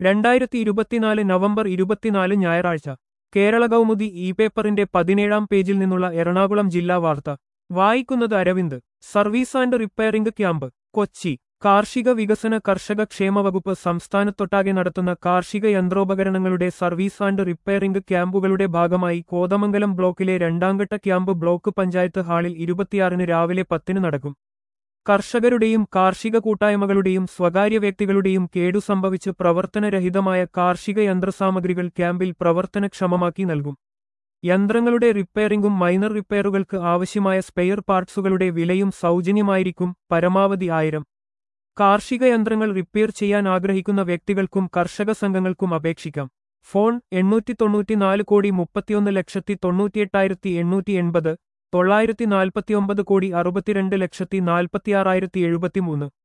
രണ്ടായിരത്തി ഇരുപത്തിനാല് നവംബർ ഇരുപത്തിനാല് ഞായറാഴ്ച കേരള കൗമുദി ഇ പേപ്പറിന്റെ പതിനേഴാം പേജിൽ നിന്നുള്ള എറണാകുളം ജില്ലാ വാർത്ത വായിക്കുന്നത് Aravind service and repairing camp Kochi കാർഷിക വികസന കർഷക ക്ഷേമ വകുപ്പ് സംസ്ഥാനത്തൊട്ടാകെ നടത്തുന്ന കാർഷിക യന്ത്രോപകരണങ്ങളുടെ സർവീസ് ആൻഡ് റിപ്പയറിംഗ് ക്യാമ്പുകളുടെ ഭാഗമായി കോതമംഗലം ബ്ലോക്കിലെ രണ്ടാംഘട്ട ക്യാമ്പ് ബ്ലോക്ക് പഞ്ചായത്ത് ഹാളിൽ ഇരുപത്തിയാറിന് രാവിലെ പത്തിന് നടക്കും കർഷകരുടെയും കാർഷിക കൂട്ടായ്മകളുടെയും സ്വകാര്യ വ്യക്തികളുടെയും കേടു സംഭവിച്ച് പ്രവർത്തനരഹിതമായ കാർഷിക യന്ത്രസാമഗ്രികൾ ക്യാമ്പിൽ പ്രവർത്തനക്ഷമമാക്കി നൽകും യന്ത്രങ്ങളുടെ റിപ്പയറിംഗും മൈനർ റിപ്പയറുകൾക്ക് ആവശ്യമായ സ്പെയർ പാർട്സുകളുടെ വിലയും സൗജന്യമായിരിക്കും പരമാവധി ആയിരം കാർഷിക യന്ത്രങ്ങൾ റിപ്പയർ ചെയ്യാൻ ആഗ്രഹിക്കുന്ന വ്യക്തികൾക്കും കർഷക സംഘങ്ങൾക്കും അപേക്ഷിക്കാം ഫോൺ എണ്ണൂറ്റി തൊണ്ണൂറ്റിനാല് കോടി മുപ്പത്തിയൊന്ന് ലക്ഷത്തി തൊണ്ണൂറ്റിയെട്ടായിരത്തി എണ്ണൂറ്റി എൺപത് തൊള്ളായിരത്തി നാൽപ്പത്തിയൊമ്പത് കോടി അറുപത്തിരണ്ട് ലക്ഷത്തി നാൽപ്പത്തിയാറായിരത്തി എഴുപത്തിമൂന്ന്